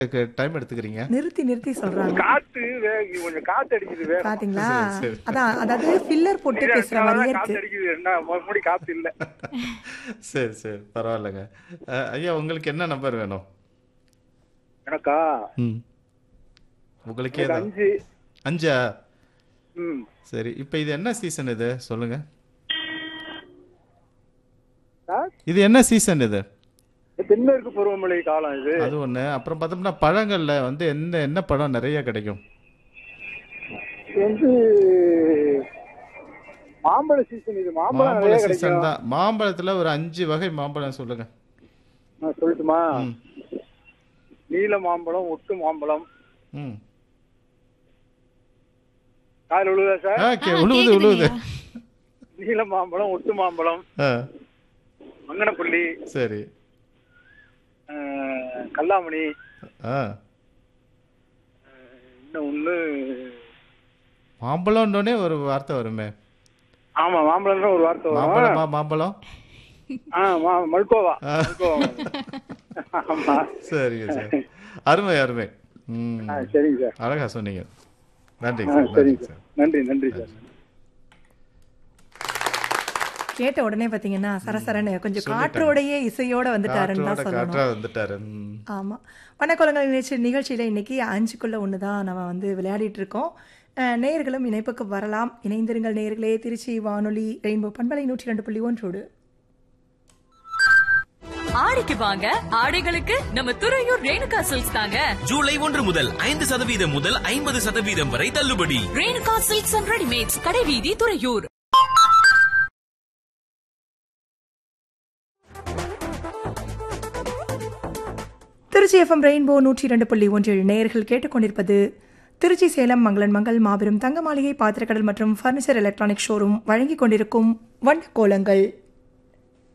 Time எடுத்துக்கிறீங்க நிறுத்தி நிறுத்தி சொல்றாங்க காத்து வே- கொஞ்சம் காத்து அடிக்குது வேற பாத்தீங்களா சரி, சரி. அதான் அதாவது ஃபில்லர் போட்டு பேசுற மாதிரியே காத்து இருக்கு அடிக்குது என்ன மறுபடி காத்து இல்ல சரி சரி பரவாயில்லைங்க அஹ், ஐயா உங்களுக்கு என்ன நம்பர் வேணும் எனக்கா ம் உங்களுக்கே எனக்கு தான் அஞ்சு அஞ்சா ம் சரி இப்போ இது என்ன சீசன் இது சொல்லுங்க சார் இது என்ன சீசன் இது தென்மேற்கு பருவமழை காலம் இது அது ஒண்ணு அப்புறம் பார்த்தோம்னா பழங்கள்ல வந்து என்ன என்ன பழம் நிறைய கிடைக்கும் இது வந்து மாம்பழ சீசன் இது மாம்பழம் மாம்பழ நிறைய சீசன் கிடைக்கும் தான் மாம்பழத்துல ஒரு அஞ்சு வகை மாம்பழம் சொல்லுங்க நான் சொல்லட்டுமா ம். நீல மாம்பழம் ஒட்டு மாம்பழம் ம் காதல் விழுதா சார் ஓகே உழுவுது உழுவுது நீல மாம்பழம் ஒட்டு மாம்பழம் ஆ மங்கனப்பள்ளி சரி அஹ், கல்லாமணி ஆ இன்னும் ஒண்ணு மாம்பழம்னோடனே ஒரு வார்த்தை வருமே ஆமா மாம்பழம் ஒரு வார்த்தை வரும் மாம்பழமா மாம்பழம் ஆ மா- மல்கோவா ஆ. மல்கோவா ஆமா சரிங்க சார் அருமை அருமை ம் ஆ, சரிங்க சார் அழகா சொன்னீங்க நன்றி ஆ, சார் நன்றி சரிங்க சார் சார் நன்றி நன்றி சார் கேட்ட உடனே பாத்தீங்கன்னா சரசரன்னு கொஞ்சம் சொல்லிட்டாங்க. காற்றோடையே இசையோட வந்துட்டாருன்னு தான் காற்றோட சொல்லணும் காற்றா வந்துட்டாரு ம். ஆமா வண்ணக்குளங்கள் நிகழ்ச்சி நிகழ்ச்சியில இன்னைக்கு அஞ்சுக்குள்ள ஒன்று தான் நம்ம வந்து விளையாடிட்டு இருக்கோம் அஹ், நேயர்களும் இணைப்புக்கு வரலாம் இணைந்திருங்கள் நேயர்களே திருச்சி வானொலி ரெயின்போ பண்பலை நூற்றி ரெண்டு புள்ளி ஒன்றோடு ஆடிக்கு வாங்க ஆடைகளுக்கு நம்ம துறையூர் ரேணுகா சில்க்ஸ் தாங்க ஜூலை ஒன்று முதல் ஐந்து சதவீதம் முதல் ஐம்பது சதவீதம் வரை தள்ளுபடி ரேணுகா சில்க்ஸ் அண்ட் ரெடிமேட்ஸ் கடைவீதி துறையூர் திருச்சி எஃப்எம் ரெயின்போ நூற்றி இரண்டு புள்ளி ஒன்றில் நேயர்கள் கேட்டுக்கொண்டிருப்பது திருச்சி சேலம் மங்களன் மங்கள் மாபெரும் தங்க மாளிகை பாத்திரக்கடல் மற்றும் ஃபர்னிச்சர் எலக்ட்ரானிக் ஷோரூம் வழங்கிக் கொண்டிருக்கும் வண்ண கோலங்கள்